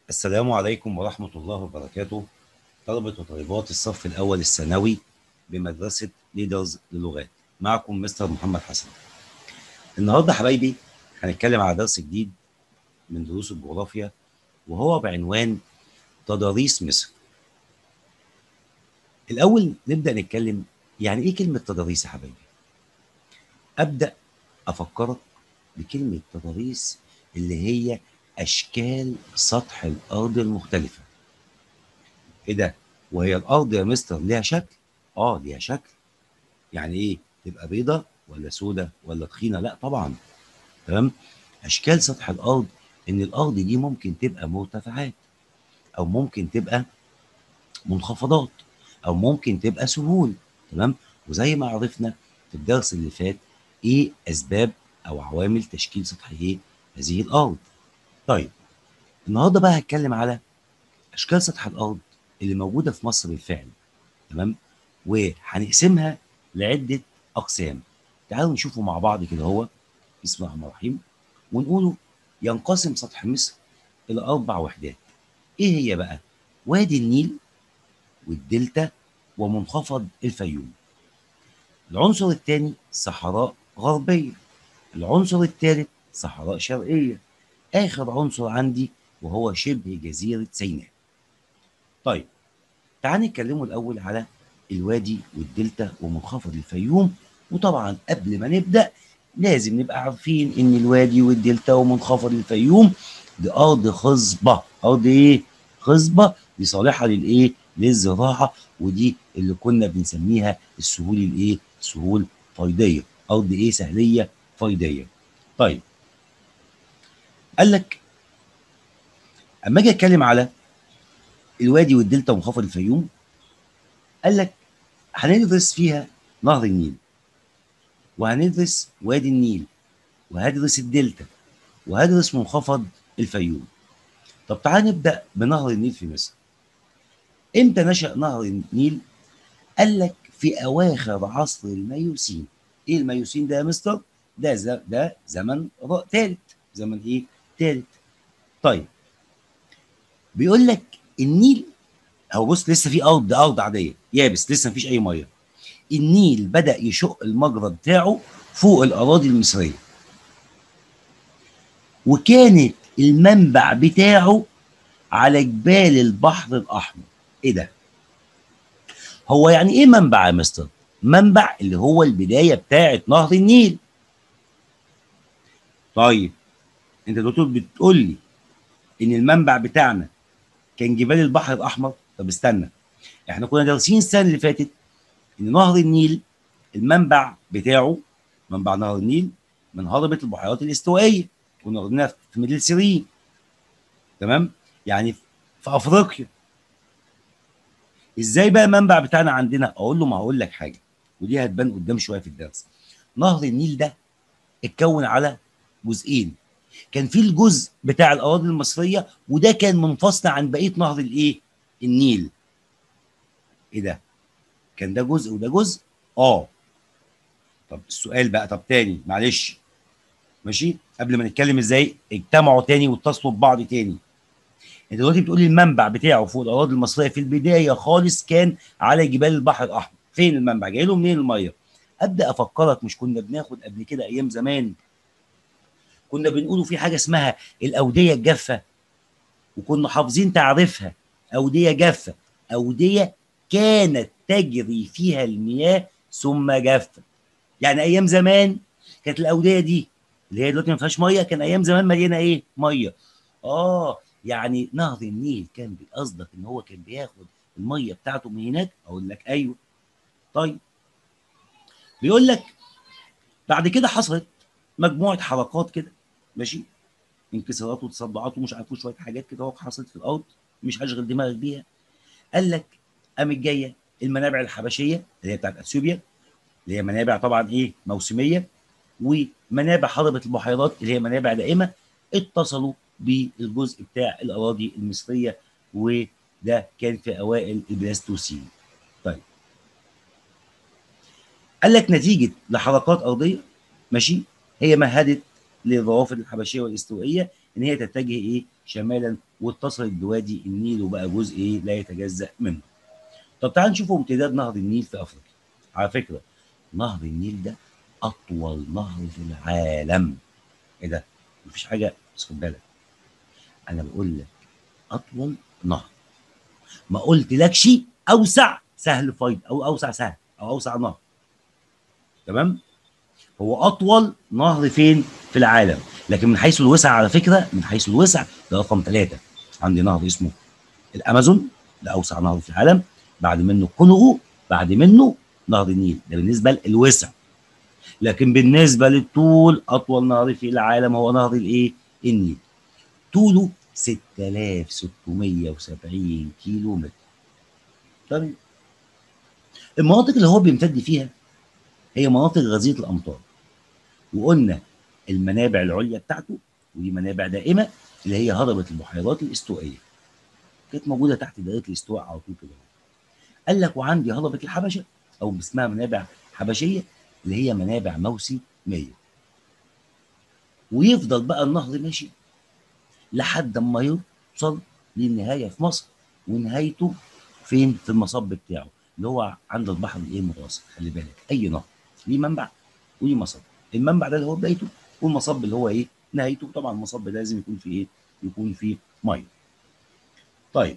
السلام عليكم ورحمة الله وبركاته طلبة وطالبات الصف الأول الثانوي بمدرسة ليدرز للغات معكم مستر محمد حسن النهاردة حبايبي هنتكلم على درس جديد من دروس الجغرافيا وهو بعنوان تضاريس مصر الأول نبدأ نتكلم يعني إيه كلمة تضاريس يا حبايبي أبدأ أفكرك بكلمة تضاريس اللي هي أشكال سطح الأرض المختلفة إيه ده؟ وهي الأرض يا مستر ليها شكل؟ آه ليها شكل يعني إيه؟ تبقى بيضة ولا سودة ولا تخينة؟ لا طبعا تمام؟ أشكال سطح الأرض إن الأرض دي ممكن تبقى مرتفعات أو ممكن تبقى منخفضات أو ممكن تبقى سهول تمام؟ وزي ما عرفنا في الدرس اللي فات إيه أسباب أو عوامل تشكيل سطح إيه؟ هذه الأرض طيب النهارده بقى هتكلم على اشكال سطح الارض اللي موجوده في مصر بالفعل تمام وهنقسمها لعده اقسام تعالوا نشوفه مع بعض كده هو بسم الله الرحمن الرحيم ونقوله ينقسم سطح مصر الى اربع وحدات ايه هي بقى وادي النيل والدلتا ومنخفض الفيوم العنصر الثاني صحراء غربيه العنصر الثالث صحراء شرقيه اخر عنصر عندي وهو شبه جزيره سيناء. طيب تعال نتكلموا الاول على الوادي والدلتا ومنخفض الفيوم وطبعا قبل ما نبدا لازم نبقى عارفين ان الوادي والدلتا ومنخفض الفيوم دي ارض خصبه، ارض ايه؟ خصبه دي صالحه للايه؟ للزراعه ودي اللي كنا بنسميها السهول الايه؟ سهول فيضيه، ارض ايه؟ سهليه فيضيه. طيب قال لك اما اجي اتكلم على الوادي والدلتا ومنخفض الفيوم قال لك هندرس فيها نهر النيل وهندرس وادي النيل وهدرس الدلتا وهدرس منخفض الفيوم طب تعال نبدا بنهر النيل في مصر امتى نشا نهر النيل قال لك في اواخر عصر الميوسين ايه الميوسين ده يا مستر ده ز... ده زمن ثالث زمن ايه ثالث طيب بيقول لك النيل هو بص لسه في ارض ارض عاديه يابس لسه مفيش اي ميه النيل بدا يشق المجرى بتاعه فوق الاراضي المصريه وكانت المنبع بتاعه على جبال البحر الاحمر ايه ده هو يعني ايه منبع يا مستر منبع اللي هو البدايه بتاعه نهر النيل طيب انت دكتور بتقول لي ان المنبع بتاعنا كان جبال البحر الاحمر طب استنى احنا كنا دارسين السنه اللي فاتت ان نهر النيل المنبع بتاعه منبع نهر النيل من هضبه البحيرات الاستوائيه كنا واخدينها في ميدل سيرين تمام يعني في افريقيا ازاي بقى المنبع بتاعنا عندنا اقول له ما هقول لك حاجه ودي هتبان قدام شويه في الدرس نهر النيل ده اتكون على جزئين كان في الجزء بتاع الاراضي المصريه وده كان منفصل عن بقيه نهر الايه النيل ايه ده كان ده جزء وده جزء اه طب السؤال بقى طب تاني معلش ماشي قبل ما نتكلم ازاي اجتمعوا تاني واتصلوا ببعض تاني انت دلوقتي بتقول لي المنبع بتاعه فوق الاراضي المصريه في البدايه خالص كان على جبال البحر الاحمر فين المنبع جاي له منين الميه ابدا افكرك مش كنا بناخد قبل كده ايام زمان كنا بنقولوا في حاجه اسمها الاوديه الجافه وكنا حافظين تعريفها اوديه جافه اوديه كانت تجري فيها المياه ثم جافه يعني ايام زمان كانت الاوديه دي اللي هي دلوقتي ما فيهاش ميه كان ايام زمان مليانه ايه ميه اه يعني نهر النيل كان قصدك ان هو كان بياخد الميه بتاعته من هناك اقول لك ايوه طيب بيقول لك بعد كده حصلت مجموعه حركات كده ماشي انكسارات وتصدعات ومش عارف شويه حاجات كده هو حصلت في الارض مش هشغل دماغك بيها قال لك قامت جايه المنابع الحبشيه اللي هي بتاعت اثيوبيا اللي هي منابع طبعا ايه موسميه ومنابع هضبه البحيرات اللي هي منابع دائمه اتصلوا بالجزء بتاع الاراضي المصريه وده كان في اوائل البلاستوسين طيب قال لك نتيجه لحركات ارضيه ماشي هي مهدت للروافد الحبشيه والاستوائيه ان هي تتجه ايه شمالا واتصلت بوادي النيل وبقى جزء ايه لا يتجزا منه. طب تعال نشوف امتداد نهر النيل في افريقيا. على فكره نهر النيل ده اطول نهر في العالم. ايه ده؟ مفيش حاجه بس خد بالك. انا بقول لك اطول نهر. ما قلتلكش اوسع سهل فيض او اوسع سهل او اوسع نهر. تمام؟ هو اطول نهر فين في العالم لكن من حيث الوسع على فكره من حيث الوسع ده رقم ثلاثه عندي نهر اسمه الامازون ده اوسع نهر في العالم بعد منه الكونغو بعد منه نهر النيل ده بالنسبه للوسع لكن بالنسبه للطول اطول نهر في العالم هو نهر الايه النيل طوله 6670 كيلو متر طيب المناطق اللي هو بيمتد فيها هي مناطق غزيره الامطار وقلنا المنابع العليا بتاعته ودي منابع دائمه اللي هي هضبه البحيرات الاستوائيه كانت موجوده تحت دائره الاستواء على طول كده قال لك وعندي هضبه الحبشه او اسمها منابع حبشيه اللي هي منابع موسميه ويفضل بقى النهر ماشي لحد ما يوصل للنهايه في مصر ونهايته فين في المصب بتاعه اللي هو عند البحر الايه المتوسط خلي بالك اي نهر ليه منبع وليه مصب المنبع ده اللي هو بدايته والمصب اللي هو ايه نهايته طبعا المصب لازم يكون فيه ايه يكون فيه ميه طيب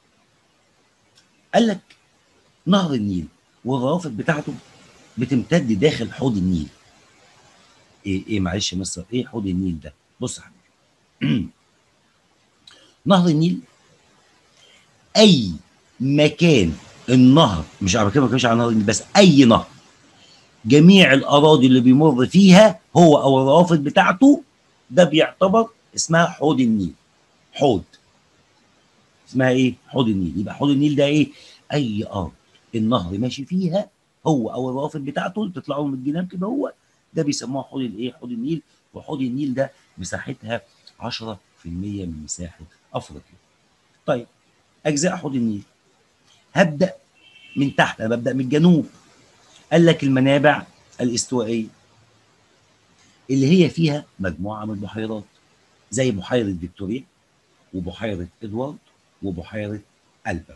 قال لك نهر النيل والروافد بتاعته بتمتد داخل حوض النيل ايه ايه معلش يا مستر ايه حوض النيل ده بص يا حبيبي نهر النيل اي مكان النهر مش على كده ما بتكلمش على نهر النيل بس اي نهر جميع الاراضي اللي بيمر فيها هو او الروافد بتاعته ده بيعتبر اسمها حوض النيل حوض اسمها ايه حوض النيل يبقى حوض النيل ده ايه اي ارض النهر ماشي فيها هو او الروافد بتاعته اللي بتطلع من الجنان كده هو ده بيسموها حوض الايه حوض النيل وحوض النيل ده مساحتها 10% من مساحه افريقيا طيب اجزاء حوض النيل هبدا من تحت انا ببدا من الجنوب قال لك المنابع الاستوائيه اللي هي فيها مجموعه من البحيرات زي بحيره فيكتوريا وبحيره ادوارد وبحيره البرت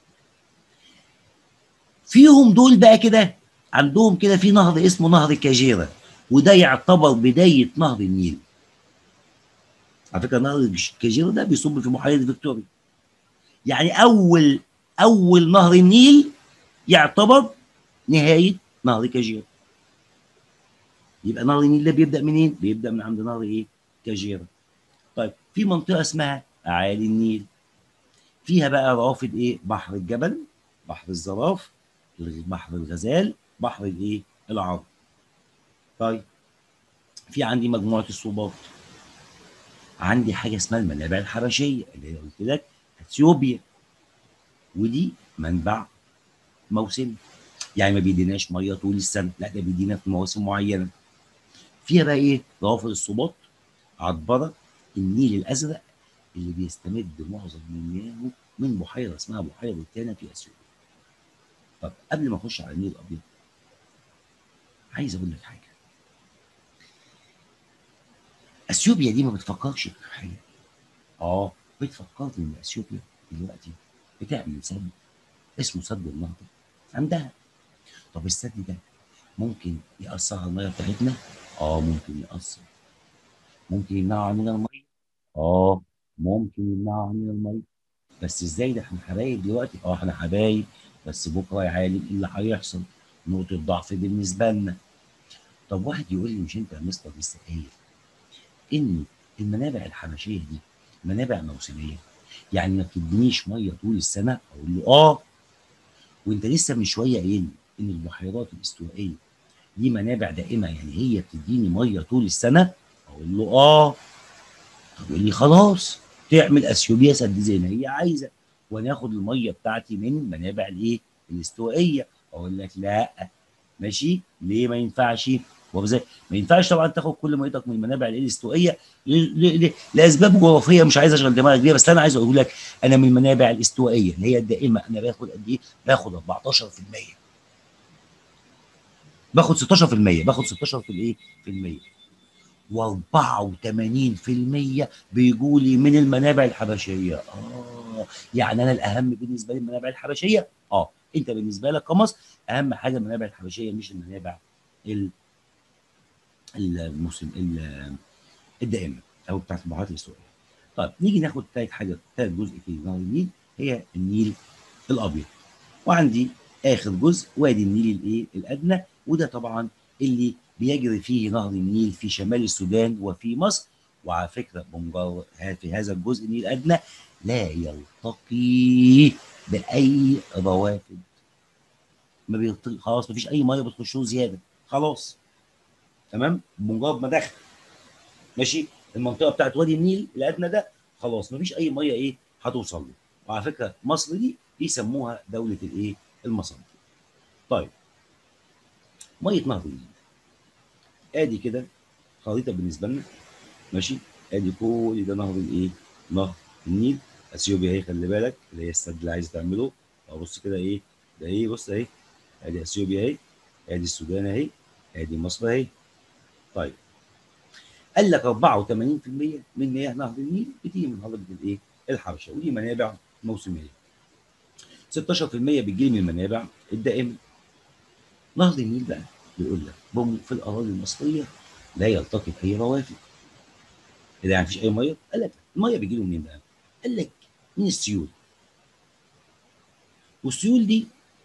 فيهم دول بقى كده عندهم كده في نهر اسمه نهر كاجيرا وده يعتبر بدايه نهر النيل على فكره نهر كاجيرا ده بيصب في بحيره فيكتوريا يعني اول اول نهر النيل يعتبر نهايه نهر كاجيرا يبقى نهر النيل ده بيبدا منين؟ بيبدا من عند نهر ايه؟ كاجيرا طيب في منطقه اسمها اعالي النيل فيها بقى روافد ايه؟ بحر الجبل بحر الزراف بحر الغزال بحر الايه؟ العرب طيب في عندي مجموعه الصوبات عندي حاجه اسمها المنابع الحبشيه اللي هي قلت لك اثيوبيا ودي منبع موسمي يعني ما بيديناش ميه طول السنه لا ده بيدينا في مواسم معينه فيها بقى ايه روافد الصباط عطبره النيل الازرق اللي بيستمد معظم مياهه من بحيره اسمها بحيره تانا في اثيوبيا طب قبل ما اخش على النيل الابيض عايز اقول لك حاجه اثيوبيا دي ما بتفكرش في حاجه اه بتفكرني ان اثيوبيا دلوقتي بتعمل سد اسمه سد النهضه عندها طب السد ده ممكن يأثر على الميه بتاعتنا؟ اه ممكن يأثر ممكن يمنعه عننا الميه؟ اه ممكن يمنعه عننا الميه بس ازاي ده احنا حبايب دلوقتي؟ اه احنا حبايب بس بكره يا عالم ايه اللي هيحصل؟ نقطة ضعف بالنسبة لنا. طب واحد يقول لي مش انت يا مستر لسه قايل ان المنابع الحبشية دي منابع موسمية يعني ما بتدينيش ميه طول السنة اقول له اه وانت لسه من شوية قايل لي ان البحيرات الاستوائيه دي منابع دائمه يعني هي بتديني ميه طول السنه اقول له اه يقول لي خلاص تعمل اثيوبيا سد زي ما هي عايزه وانا اخد الميه بتاعتي من المنابع الايه الاستوائيه اقول لك لا ماشي ليه ما ينفعش وبزي ما ينفعش طبعا تاخد كل ميتك من المنابع الاستوائيه لاسباب جغرافيه مش عايز اشغل دماغك بيها بس انا عايز اقول لك انا من المنابع الاستوائيه اللي هي الدائمه انا باخد قد ايه؟ باخد 14% باخد 16% باخد 16 في الايه؟ في المية و84% بيجوا لي من المنابع الحبشيه اه يعني انا الاهم بالنسبه لي المنابع الحبشيه اه انت بالنسبه لك كمصر اهم حاجه المنابع الحبشيه مش المنابع ال المسلم ال- الدائمه او بتاعت البحيرات الاسرائيليه. طيب نيجي ناخد ثالث حاجه ثالث جزء في نهر النيل هي النيل الابيض. وعندي اخر جزء وادي النيل الايه الادنى وده طبعا اللي بيجري فيه نهر النيل في شمال السودان وفي مصر وعلى فكره بمجرد في هذا الجزء النيل الادنى لا يلتقي باي روافد ما بيلتقي خلاص مفيش اي ميه بتخش له زياده خلاص تمام بمجرد ما دخل ماشي المنطقه بتاعت وادي النيل الادنى ده خلاص مفيش اي ميه ايه هتوصل له وعلى فكره مصر دي بيسموها دوله الايه المصادر طيب ميه نهر النيل ادي كده خريطه بالنسبه لنا ماشي ادي كل ده نهر الايه نهر النيل اثيوبيا اهي خلي بالك اللي هي السد اللي عايز تعمله بص كده ايه ده ايه بص اهي ادي اثيوبيا اهي ادي السودان اهي ادي مصر اهي طيب قال لك 84% من مياه نهر النيل بتيجي من هضبه الايه الحبشه ودي منابع موسميه 16% بتجي من المنابع الدائمه نهر النيل بقى بيقول لك بم في الاراضي المصريه لا يلتقي باي روافد اذا يعني مفيش اي ميه قال لك الميه بيجي له منين بقى؟ قال لك من السيول والسيول دي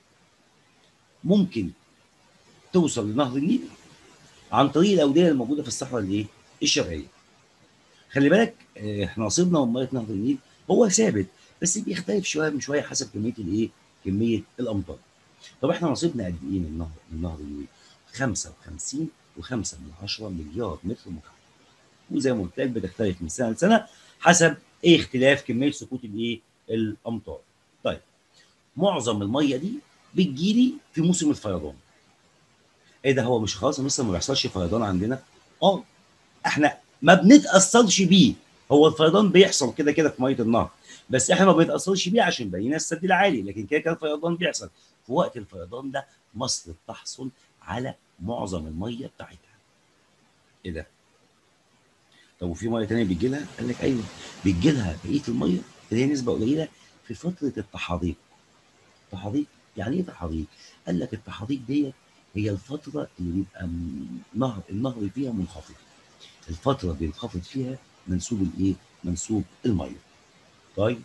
ممكن توصل لنهر النيل عن طريق الاوديه الموجوده في الصحراء الايه؟ الشرقيه. خلي بالك آه، احنا نصيبنا من ميه نهر النيل هو ثابت بس بيختلف شويه من شويه حسب كميه الايه؟ كميه الامطار. طب احنا نصيبنا قد ايه من نهر من نهر النيل؟ 55 و5 من 10 مليار متر مكعب. وزي ما قلت لك بتختلف من سنه لسنه حسب ايه اختلاف كميه سقوط الايه؟ الامطار. طيب معظم الميه دي بتجيلي في موسم الفيضان. ايه ده هو مش خلاص لسه ما بيحصلش فيضان عندنا؟ اه احنا ما بنتاثرش بيه هو الفيضان بيحصل كده كده في ميه النهر بس احنا ما بنتاثرش بيه عشان بقينا السد العالي لكن كده كده الفيضان بيحصل في وقت الفيضان ده مصر بتحصل على معظم الميه بتاعتها ايه ده؟ طب وفي ميه ثانيه بتجي لها؟ قال لك ايوه بتجي لها بقيه الميه اللي هي نسبه قليله في فتره التحاضيق تحاضيق يعني ايه تحاضيق؟ قال لك التحاضيق ديت هي الفتره اللي بيبقى م- نهر النهر فيها منخفض الفتره بينخفض فيها منسوب الايه؟ منسوب الميه طيب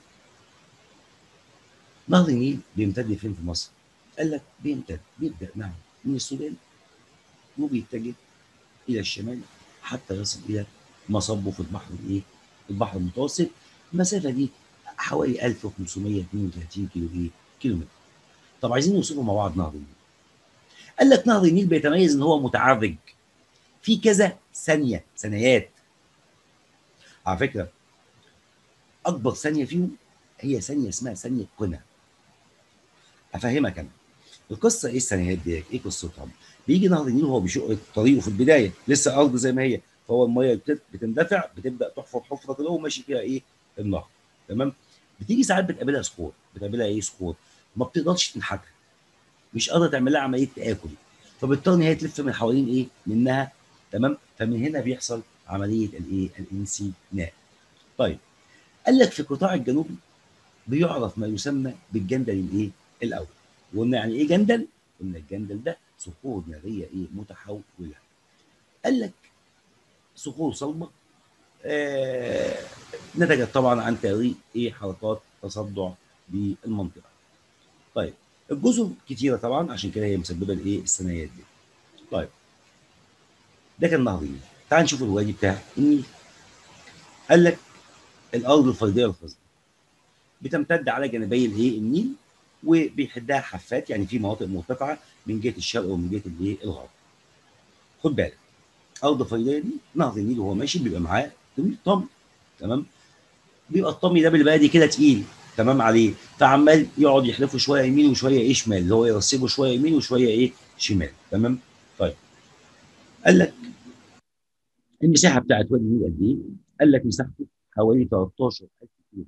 نهر النيل بيمتد فين في مصر؟ قال لك بيمتد بيبدا نعم من السودان وبيتجه الى الشمال حتى يصل الى مصبه في البحر الايه؟ البحر المتوسط المسافه دي حوالي 1532 كيلو ايه؟ كيلو متر. طب عايزين نوصفه مع بعض نهر النيل. قال لك نهر النيل بيتميز ان هو متعرج في كذا ثانيه ثانيات على فكره اكبر ثانيه فيهم هي ثانيه اسمها ثانيه قنا افهمك انا القصه ايه الثانيات دي ايه قصتها بيجي نهر النيل وهو بيشق طريقه في البدايه لسه ارض زي ما هي فهو الميه بت- بتندفع بتبدا تحفر حفره كده وماشي فيها ايه النهر تمام بتيجي ساعات بتقابلها صخور بتقابلها ايه صخور ما بتقدرش تنحدر مش قادره تعمل لها عمليه تاكل فبتضطر ان هي تلف من حوالين ايه منها تمام فمن هنا بيحصل عمليه الايه الانسيناء طيب قال لك في القطاع الجنوبي بيعرف ما يسمى بالجندل الايه الاول وقلنا يعني ايه جندل قلنا الجندل ده صخور ناريه ايه متحوله قال لك صخور صلبه آه نتجت طبعا عن تغيير ايه حركات تصدع بالمنطقه طيب الجزر كتيره طبعا عشان كده هي مسببه الايه الثنايات دي طيب ده كان نهر النيل تعال نشوف الوادي بتاع النيل قال لك الارض الفيضيه الخصبه بتمتد على جانبي الايه النيل وبيحدها حافات يعني في مناطق مرتفعه من جهه الشرق ومن جهه الايه الغرب خد بالك ارض فيضيه دي نهر النيل وهو ماشي بيبقى معاه طم تمام بيبقى الطمي ده بالبلدي كده تقيل تمام عليه فعمال يقعد يحلفه شويه يمين وشويه ايه شمال اللي هو يرسبه شويه يمين وشويه ايه شمال تمام طيب قال لك المساحه بتاعت وادي النيل قد ايه؟ قال لك مساحته حوالي 13000 كيلو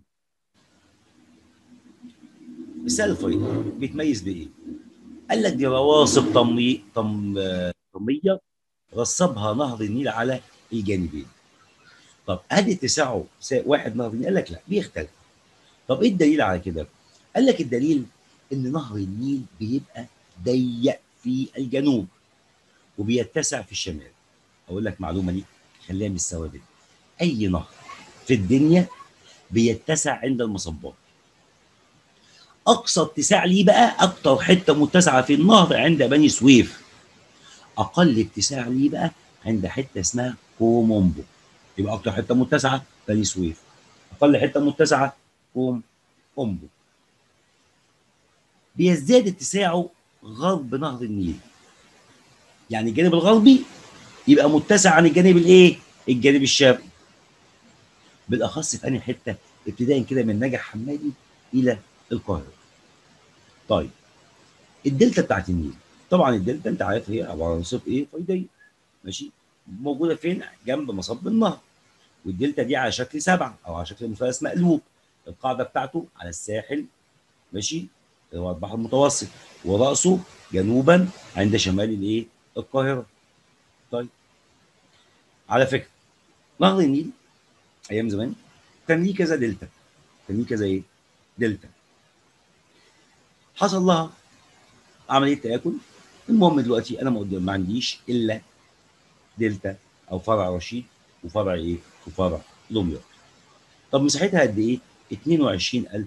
السائل الفيضاء بيتميز بايه؟ قال لك دي رواسب طمي طم طميه رصبها نهر النيل على الجانبين طب هل اتساعه سا- واحد نهر النيل؟ قال لك لا بيختلف طب ايه الدليل على كده؟ قال لك الدليل ان نهر النيل بيبقى ضيق في الجنوب وبيتسع في الشمال اقول لك معلومه دي خليها من الثوابت اي نهر في الدنيا بيتسع عند المصبات اقصى اتساع ليه بقى اكتر حته متسعه في النهر عند بني سويف اقل اتساع ليه بقى عند حته اسمها كومومبو يبقى اكتر حته متسعه بني سويف اقل حته متسعه كوم اومبو بيزداد اتساعه غرب نهر النيل يعني الجانب الغربي يبقى متسع عن الجانب الايه الجانب الشرقي بالاخص في انهي حته ابتداء كده من نجع حمادي الى القاهره طيب الدلتا بتاعت النيل طبعا الدلتا انت عارف هي عباره عن صف ايه فيضيه ماشي موجوده فين جنب مصب النهر والدلتا دي على شكل سبعه او على شكل مثلث مقلوب القاعده بتاعته على الساحل ماشي اللي هو البحر المتوسط وراسه جنوبا عند شمال الايه القاهره طيب على فكره نهر النيل ايام زمان كان ليه كذا دلتا كان ليه كذا ايه دلتا حصل لها عمليه تاكل المهم دلوقتي انا ما قدام- ما عنديش الا دلتا او فرع رشيد وفرع ايه وفرع دمياط طب مساحتها قد ايه 22000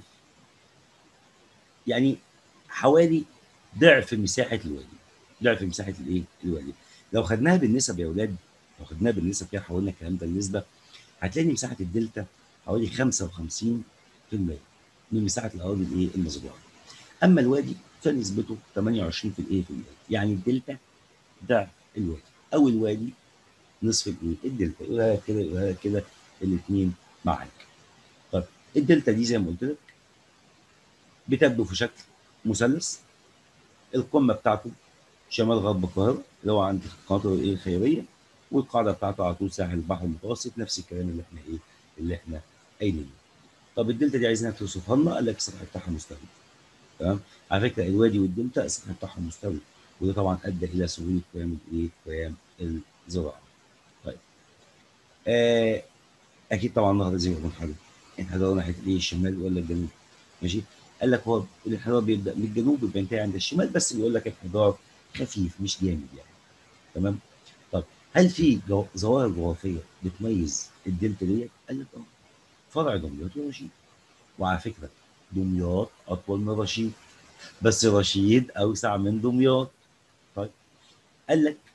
يعني حوالي ضعف مساحه الوادي ضعف مساحه الايه الوادي لو خدناها بالنسب يا اولاد لو خدناها بالنسب كده حولنا الكلام ده النسبه هتلاقي إن مساحه الدلتا حوالي 55% من مساحه الاراضي الايه المزروعه اما الوادي فنسبته 28 في الايه في الوادي يعني الدلتا ضعف الوادي او الوادي نصف الايه الدلتا يقولها كده يقولها كده الاثنين معاك طب الدلتا دي زي ما قلت لك بتبدو في شكل مثلث القمه بتاعته شمال غرب القاهره اللي هو عند القناطر الايه الخيريه والقاعده بتاعته على طول ساحل البحر المتوسط نفس الكلام اللي احنا ايه اللي احنا قايلينه طب الدلتا دي عايزينها توصفها لنا قال لك السطح بتاعها مستوي تمام على فكره الوادي والدلتا السطح بتاعها مستوي وده طبعا ادى الى سهوله قيام الايه قيام الزراعه طيب آه اكيد طبعا النهر لازم يكون منحدر انحدار ناحيه الايه الشمال ولا الجنوب ماشي قال لك هو الانحدار بيبدا من الجنوب بيبقى ينتهي عند الشمال بس بيقول لك انحدار خفيف مش جامد يعني تمام طب هل في جو- ظواهر جغرافيه بتميز الدلتا ديت؟ قال لك اه فرع دمياط ورشيد وعلى فكره دمياط اطول من رشيد بس رشيد اوسع من دمياط طيب قال لك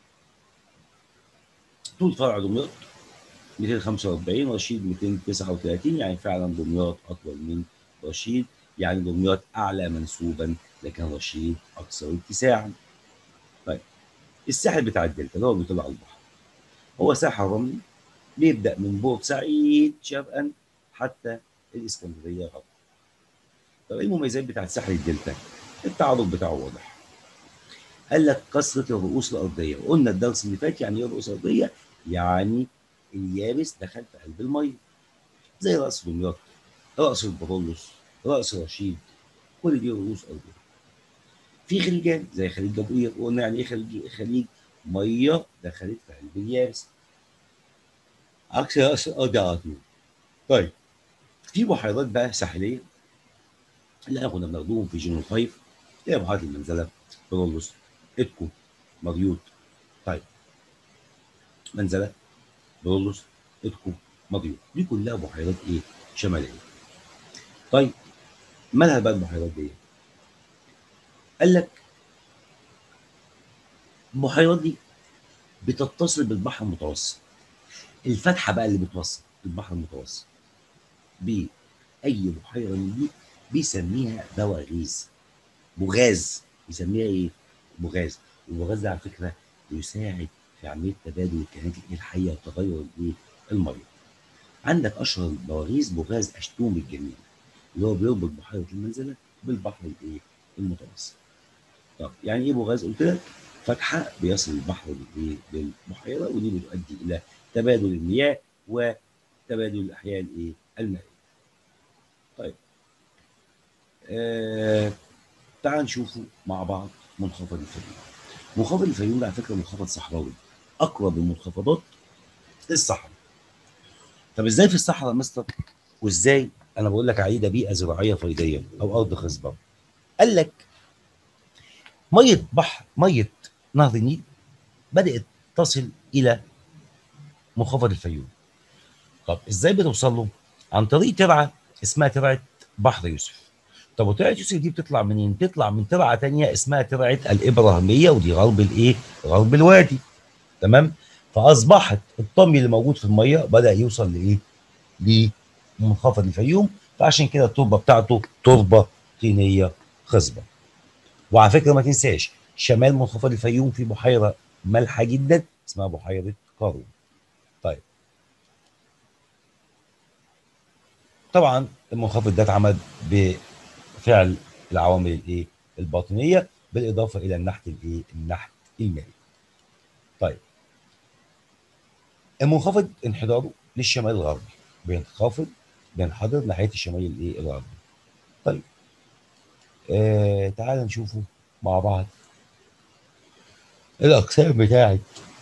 طول فرع دمياط 245 رشيد 239 يعني فعلا دمياط اطول من رشيد يعني دمياط اعلى منسوبا لكن رشيد اكثر اتساعا طيب الساحل بتاع الدلتا اللي هو بيطلع على البحر هو ساحل رملي بيبدا من بورسعيد شرقا حتى الاسكندريه غربا طب ايه المميزات بتاعت ساحل الدلتا؟ التعرض بتاعه واضح قال لك كثره الرؤوس الارضيه وقلنا الدرس اللي فات يعني ايه رؤوس ارضيه؟ يعني اليابس دخل في قلب الميه زي راس دمياط راس البطولس راس رشيد كل دي رؤوس ارضيه في خليجان زي خليج جبريل وقلنا يعني ايه خليج خليج ميه دخلت في قلب اليابس عكس راس الارض على طول طيب في بحيرات بقى ساحليه اللي احنا كنا بناخدوهم في جنوب الخيف اللي هي بحيره المنزله برولوس اتكو مريوط طيب منزله برولوس اتكو مريوط دي كلها بحيرات ايه شماليه طيب مالها بقى البحيرات دي قال لك البحيرات دي بتتصل بالبحر المتوسط الفتحه بقى اللي بتوصل البحر المتوسط باي بحيره من دي بيسميها بواغيز بوغاز بيسميها ايه؟ بوغاز البوغاز ده على فكره بيساعد في عمليه تبادل الكائنات الحيه وتغير الايه؟ الميه. عندك اشهر البواغيز بوغاز اشتوم الجميل اللي هو بيربط بحيره المنزله بالبحر الايه؟ المتوسط. طب يعني ايه بوغاز؟ قلت لك فتحه بيصل البحر بالايه؟ بالبحيره ودي بتؤدي الى تبادل المياه وتبادل الاحياء الايه؟ المائيه. طيب آه تعال نشوفه مع بعض منخفض الفيوم منخفض الفيوم ده على فكره منخفض صحراوي اقرب المنخفضات الصحراء طب ازاي في الصحراء يا مستر وازاي انا بقول لك عليه ده بيئه زراعيه فيضيه او ارض خصبه قال لك ميه بحر ميه نهر النيل بدات تصل الى منخفض الفيوم طب ازاي بتوصل له عن طريق ترعه اسمها ترعه بحر يوسف طب وترعه يوسف دي بتطلع منين بتطلع من ترعه تانية اسمها ترعه الابراهيميه ودي غرب الايه غرب الوادي تمام فاصبحت الطمي اللي موجود في الميه بدا يوصل لايه لمنخفض الفيوم فعشان كده التربه بتاعته تربه طينيه خصبه وعلى فكره ما تنساش شمال منخفض الفيوم في بحيره مالحه جدا اسمها بحيره قارون طيب طبعا المنخفض ده اتعمل بفعل العوامل الايه الباطنيه بالاضافه الى النحت الايه النحت المائي طيب المنخفض انحداره للشمال الغربي بينخفض بينحدر ناحيه الشمال الايه الغربي طيب آه تعال نشوفه مع بعض الاقسام بتاعت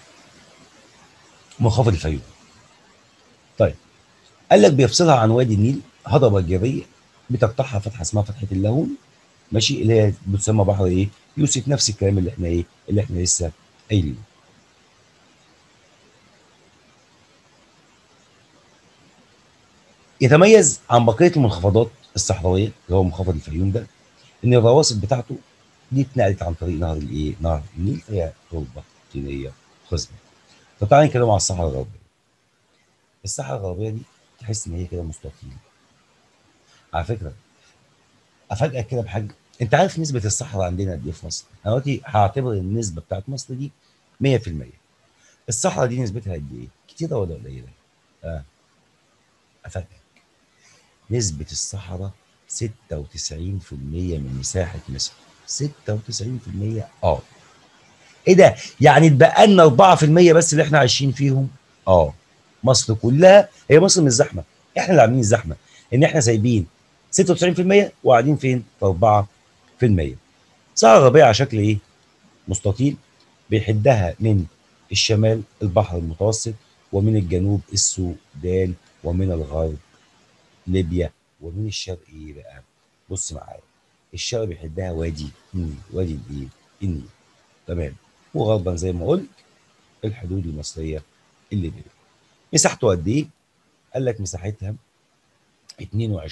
منخفض الفيوم طيب قال لك بيفصلها عن وادي النيل هضبه جبريه بتقطعها فتحه اسمها فتحه اللهون ماشي اللي هي بتسمى بحر ايه يوسف نفس الكلام اللي احنا ايه اللي احنا لسه قايلينه يتميز عن بقيه المنخفضات الصحراويه اللي هو منخفض الفيوم ده ان الرواسب بتاعته دي اتنقلت عن طريق نهر الايه نهر النيل فهي تربه طينيه خصبه طب تعالى نتكلم عن الصحراء الغربيه الصحراء الغربيه دي تحس ان هي كده مستطيله على فكره افاجئك كده بحاجه انت عارف نسبه الصحراء عندنا قد ايه في مصر انا دلوقتي هعتبر النسبه بتاعت مصر دي 100% الصحراء دي نسبتها قد ايه كتيره ولا قليله اه افاجئك نسبه الصحراء 96% من مساحه مصر 96% اه ايه ده يعني اتبقى لنا 4% بس اللي احنا عايشين فيهم اه مصر كلها هي مصر مش زحمه احنا اللي عاملين الزحمه ان احنا سايبين 96% وقاعدين فين في 4% صحراء غربيه على شكل ايه مستطيل بيحدها من الشمال البحر المتوسط ومن الجنوب السودان ومن الغرب ليبيا ومن الشرق ايه بقى بص معايا الشرق بيحدها وادي النيل وادي الايه النيل تمام وغربا زي ما قلت الحدود المصريه الليبيه مساحته قد ايه قال لك مساحتها 22%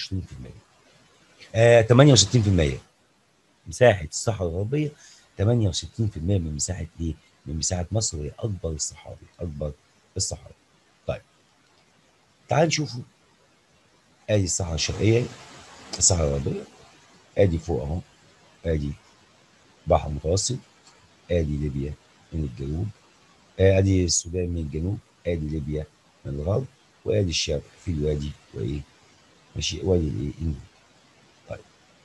آه 68% مساحه الصحراء الغربيه 68% من مساحه ايه من مساحه مصر وهي اكبر الصحاري اكبر الصحاري طيب تعال نشوفوا ادي الصحراء الشرقيه الصحراء الغربيه ادي فوق اهو ادي بحر متوسط ادي ليبيا من الجنوب ادي السودان من الجنوب ادي ليبيا من الغرب وادي الشرق في الوادي وايه ماشي وادي الايه النيل طيب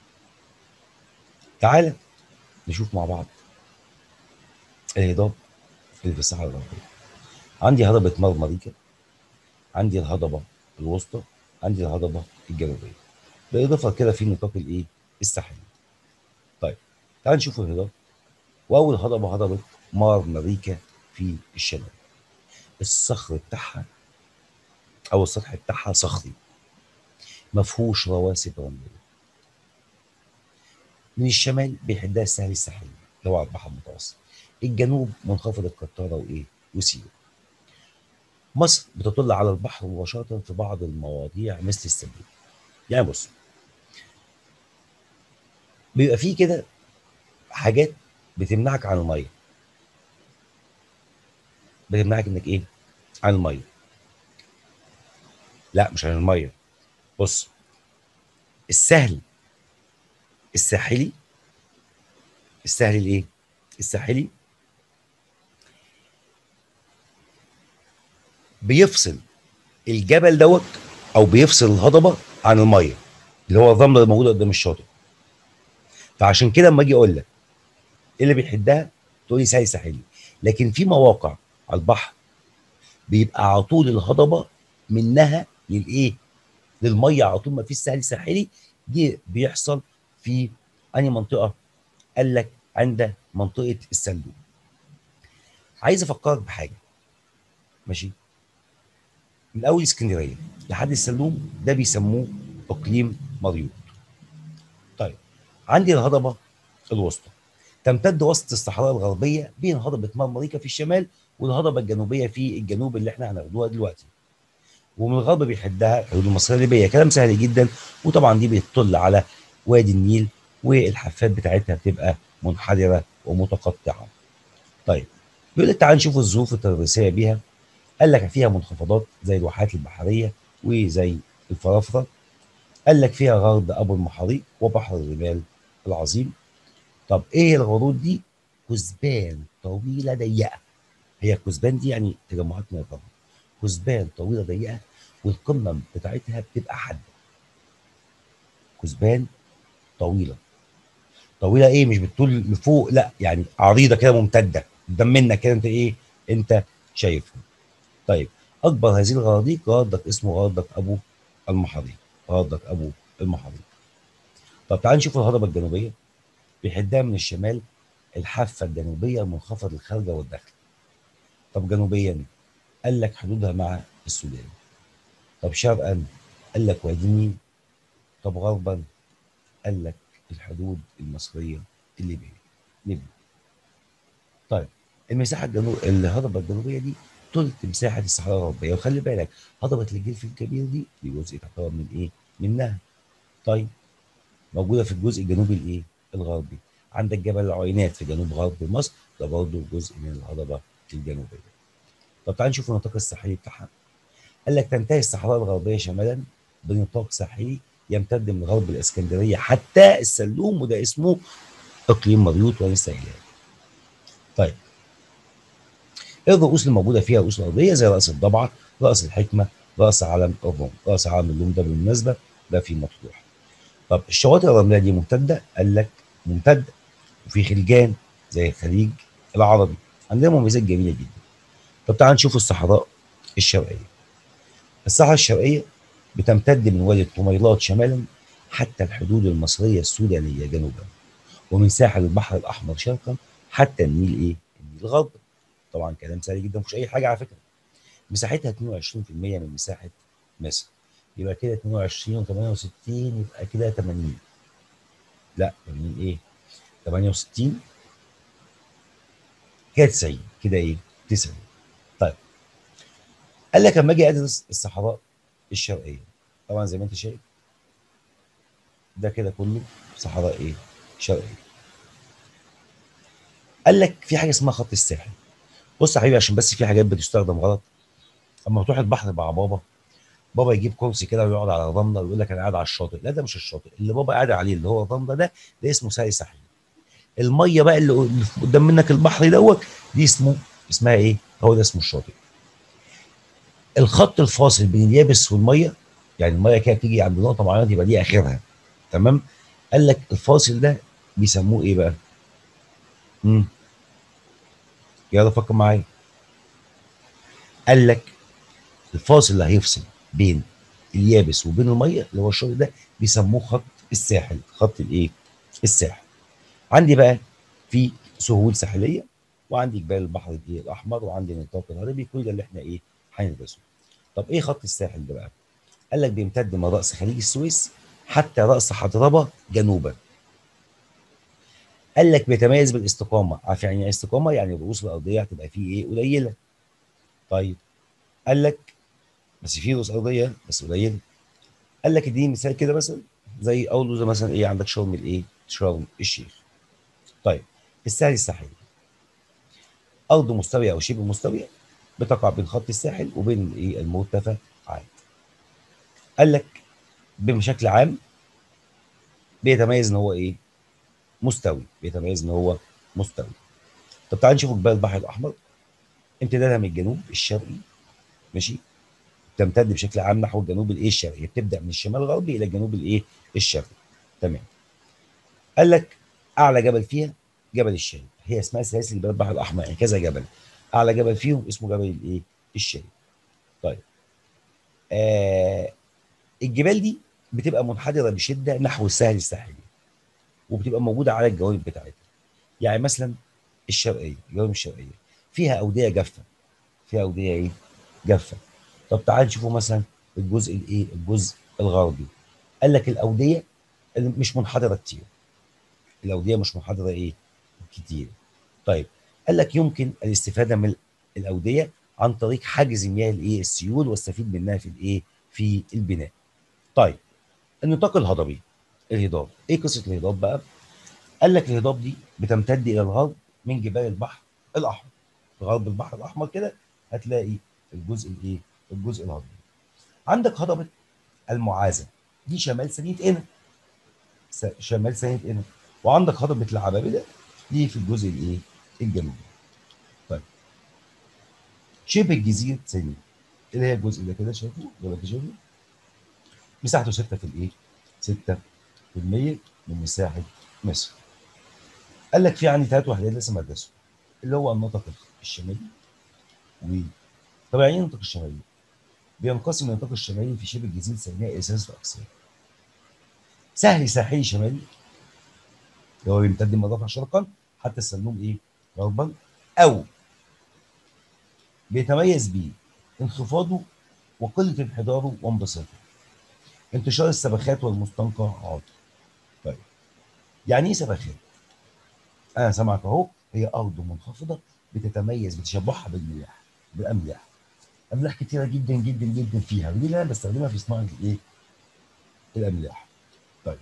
تعالى نشوف مع بعض الهضاب اللي في الصحراء الغربيه عندي هضبه مرمريكا عندي الهضبه الوسطى عندي الهضبه الجنوبيه بالاضافه كده في نطاق الايه الساحلي طيب تعال نشوف الهضاب واول هضبه هضبه مرمريكا في الشمال الصخر بتاعها او السطح بتاعها صخري ما فيهوش رواسب رمليه من الشمال بيحدها السهل الساحلي اللي هو على البحر المتوسط الجنوب منخفض القطاره وايه وسيوه مصر بتطل على البحر مباشره في بعض المواضيع مثل السبيل يعني بص بيبقى فيه كده حاجات بتمنعك عن الميه بتمنعك انك ايه عن الميه لا مش عن الميه بص السهل الساحلي السهل الايه الساحلي بيفصل الجبل دوت او بيفصل الهضبه عن الميه اللي هو الرمله اللي موجوده قدام الشاطئ فعشان كده اما اجي اقول لك ايه اللي بيحدها تقول لي سهل ساحلي لكن في مواقع على البحر بيبقى على طول الهضبه منها للايه للميه على طول ما فيش سهل ساحلي دي بيحصل في انهي منطقه قال لك عند منطقه السندوب عايز افكرك بحاجه ماشي من اول اسكندريه لحد السلوم ده بيسموه اقليم مريوط طيب عندي الهضبه الوسطى تمتد وسط الصحراء الغربيه بين هضبه مرمريكا في الشمال والهضبه الجنوبيه في الجنوب اللي احنا هناخدوها دلوقتي ومن الغرب بيحدها الحدود المصريه الليبيه كلام سهل جدا وطبعا دي بتطل على وادي النيل والحافات بتاعتها بتبقى منحدره ومتقطعه. طيب بيقول لك تعال نشوف الظروف التدريسيه بيها قال لك فيها منخفضات زي الواحات البحريه وزي الفرافره قال لك فيها غرب ابو المحاريق وبحر الرمال العظيم طب ايه الغروض دي؟ كثبان طويله ضيقه هي الكثبان دي يعني تجمعات من الرمل كثبان طويله ضيقه والقمه بتاعتها بتبقى حاده كثبان طويله طويله ايه مش بتطول لفوق لا يعني عريضه كده ممتده قدام منك كده انت ايه انت شايفها طيب اكبر هذه الغراديق غردق اسمه غردق ابو المحاريق غردق ابو المحاريق طب تعال نشوف الهضبه الجنوبيه بيحدها من الشمال الحافه الجنوبيه المنخفض الخارجه والداخل طب جنوبيا قال لك حدودها مع السودان طب شرقا قال لك وادي النيل طب غربا قال لك الحدود المصريه الليبيه ليبيا طيب المساحه الجنوب الهضبه الجنوبيه دي ثلث مساحه الصحراء الغربيه وخلي بالك هضبه الجلف الكبير دي دي جزء تعتبر من ايه؟ منها طيب موجوده في الجزء الجنوبي الايه؟ الغربي عندك جبل العوينات في جنوب غرب مصر ده برضه جزء من الهضبه الجنوبيه طب تعال نشوف النطاق الساحلي بتاعها قال لك تنتهي الصحراء الغربيه شمالا بنطاق ساحلي يمتد من غرب الاسكندريه حتى السلوم وده اسمه اقليم مريوط ولسه قايلها طيب ايه الرؤوس اللي موجوده فيها رؤوس ارضيه زي راس الضبعه راس الحكمه راس علم الروم راس علم اللوم ده بالمناسبه ده في مطروح طب الشواطئ الرمليه دي ممتده قال لك ممتده وفي خلجان زي الخليج العربي عندنا مميزات جميله جدا طب تعال نشوف الصحراء الشرقيه الصحراء الشرقيه بتمتد من وادي الطميلات شمالا حتى الحدود المصريه السودانيه جنوبا ومن ساحل البحر الاحمر شرقا حتى النيل ايه؟ النيل غربا طبعا كلام سهل جدا مفيش اي حاجه على فكره مساحتها 22% من مساحه مصر يبقى كده 22 و68 يبقى كده 80 لا 80 ايه 68 كده 90 كده ايه 90 طيب قال لك لما اجي ادرس الصحراء الشرقيه طبعا زي ما انت شايف ده كده كله صحراء ايه شرقيه قال لك في حاجه اسمها خط الساحل بص يا حبيبي عشان بس في حاجات بتستخدم غلط اما تروح البحر مع بابا بابا يجيب كرسي كده ويقعد على الرمله ويقول لك انا قاعد على الشاطئ لا ده مش الشاطئ اللي بابا قاعد عليه اللي هو الرمله ده ده اسمه ساحل ساحل الميه بقى اللي قدام منك البحر دوت دي اسمه اسمها ايه هو ده اسمه الشاطئ الخط الفاصل بين اليابس والميه يعني الميه كده بتيجي عند نقطه معينه يبقى دي اخرها تمام قال لك الفاصل ده بيسموه ايه بقى امم يلا فكر معايا قال لك الفاصل اللي هيفصل بين اليابس وبين الميه اللي هو الشاطئ ده بيسموه خط الساحل خط الايه الساحل عندي بقى في سهول ساحليه وعندي جبال البحر الايه الاحمر وعندي النطاق الغربي كل ده اللي احنا ايه هندرسه طب ايه خط الساحل ده بقى قال لك بيمتد من راس خليج السويس حتى راس حضربه جنوبا قال لك بيتميز بالاستقامه عارف يعني ايه استقامه يعني الرؤوس الارضيه هتبقى فيه ايه قليله طيب قال لك بس في رؤوس ارضيه بس قليله قال لك اديني مثال كده مثلا زي اول زي مثلا ايه عندك شرم الايه شرم الشيخ طيب الساحل الساحلي ارض مستويه او شبه مستويه بتقع بين خط الساحل وبين الايه المرتفع عاد قال لك بشكل عام بيتميز ان هو ايه مستوي بيتميز ان هو مستوي طب تعال نشوف جبال البحر الاحمر امتدادها من الجنوب الشرقي ماشي تمتد بشكل عام نحو الجنوب الايه الشرقي بتبدا من الشمال الغربي الى الجنوب الايه الشرقي تمام قال لك اعلى جبل فيها جبل الشاي هي اسمها سلاسل جبال البحر الاحمر يعني كذا جبل اعلى جبل فيهم اسمه جبل الايه الشاي طيب آه الجبال دي بتبقى منحدره بشده نحو الساحل الساحلي وبتبقى موجوده على الجوانب بتاعتها يعني مثلا الشرقيه الجوانب الشرقيه فيها اوديه جافه فيها اوديه ايه جافه طب تعال نشوفوا مثلا الجزء الايه الجزء الغربي قال لك الاوديه اللي مش منحدره كتير الاوديه مش منحدره ايه كتير طيب قال لك يمكن الاستفاده من الاوديه عن طريق حجز مياه الايه السيول واستفيد منها في الايه في البناء طيب النطاق الهضبي الهضاب ايه قصه الهضاب بقى قال لك الهضاب دي بتمتد الى الغرب من جبال البحر الاحمر في غرب البحر الاحمر كده هتلاقي الجزء الايه الجزء الهضبي عندك هضبه المعازه دي شمال سنيه قنا شمال سنيه قنا وعندك هضبه العبابده دي في الجزء الايه الجنوبي طيب شبه جزيره سيناء اللي هي الجزء اللي كده شايفه زي ما انت شايفه مساحته 6 في الايه 6 في المية من مساحه مصر قال لك في عندي ثلاث وحدات لسه ما ادرسهم اللي هو النطق الشمالي و طب يعني ايه النطق الشمالي؟ بينقسم النطاق الشمالي في شبه جزيره سيناء الى ثلاث اقسام سهل ساحلي شمالي اللي هو بيمتد من رفح شرقا حتى السلوم ايه غربا او بيتميز بيه انخفاضه وقله انحداره وانبساطه انتشار السبخات والمستنقعات طيب يعني ايه سبخات؟ انا سامعك اهو هي ارض منخفضه بتتميز بتشبعها بالملاح بالاملاح املاح كتيره جدا جدا جدا فيها ودي اللي انا بستخدمها في صناعه الايه؟ الاملاح طيب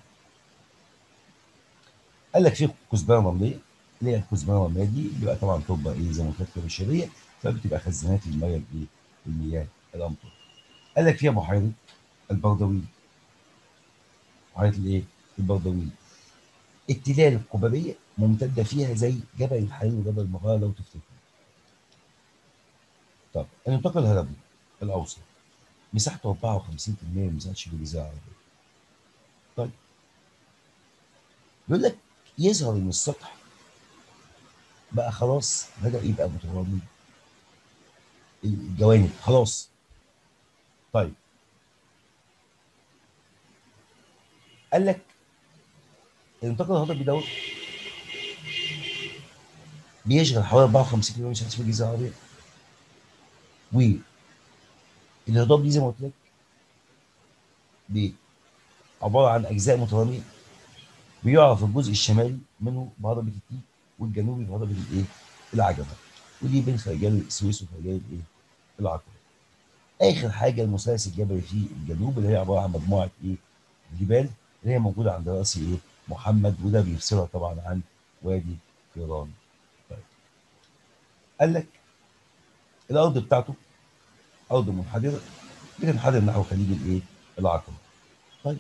قال لك في كثبان رمليه اللي هي الكثبان الرمليه دي بيبقى طبعا تربه ايه زي ما قلت لك بشريه فبتبقى خزانات المياه الايه؟ المياه الامطار قال لك فيها بحيره البردوي بحيره الايه؟ البردوي التلال القببيه ممتده فيها زي جبل الحليم وجبل المغاره لو تفتكروا. طب النطاق الهربي الاوسط مساحته 54% من مساحه شبه الجزيره العربيه. طيب بيقول لك يظهر ان السطح بقى خلاص بدا يبقى مترامي الجوانب خلاص طيب قال لك النطاق الهضبي دوت بيشغل حوالي 54% من مساحه شبه الجزيره العربيه والهضاب دي زي ما قلت لك دي عباره عن اجزاء متراميه بيعرف الجزء الشمالي منه بهضبه التي والجنوبي بهضبه الايه؟ العجبه ودي بين خليجان السويس وخليجان الايه؟ العقبه. اخر حاجه المثلث الجبلي في الجنوب اللي هي عباره عن مجموعه ايه؟ جبال اللي هي موجوده عند راس ايه؟ محمد وده بيفصلها طبعا عن وادي قيران. طيب. قال لك الارض بتاعته ارض منحدره بتنحدر نحو خليج الايه؟ العقبه. طيب.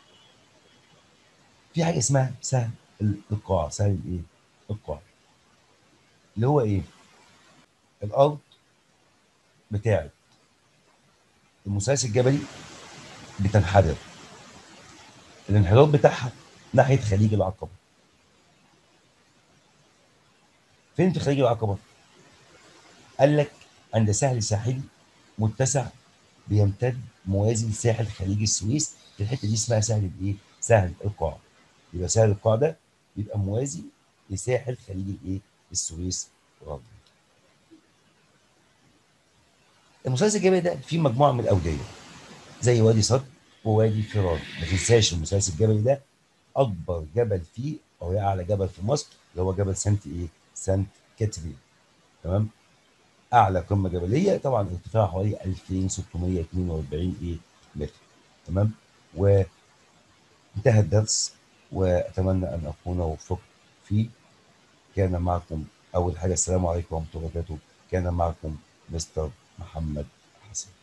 في حاجه اسمها سهل القاع سهل الايه؟ القاع. اللي هو ايه؟ الارض بتاعت المثلث الجبلي بتنحدر الانحدار بتاعها ناحيه خليج العقبه فين في خليج العقبه قال لك عند سهل ساحلي متسع بيمتد موازي لساحل خليج السويس في الحته دي اسمها سهل الايه سهل القاع يبقى سهل القاع ده بيبقى موازي لساحل خليج الايه السويس غربا المثلث الجبلي ده فيه مجموعه من الاوديه زي وادي صد ووادي فراد ما تنساش المثلث الجبلي ده اكبر جبل فيه او هي اعلى جبل في مصر اللي هو جبل سانت ايه سانت كاترين تمام اعلى قمه جبليه طبعا ارتفاعها حوالي 2642 ايه متر تمام وانتهى الدرس واتمنى ان اكون وفقت فيه كان معكم اول حاجه السلام عليكم ورحمه الله وبركاته كان معكم مستر محمد حسن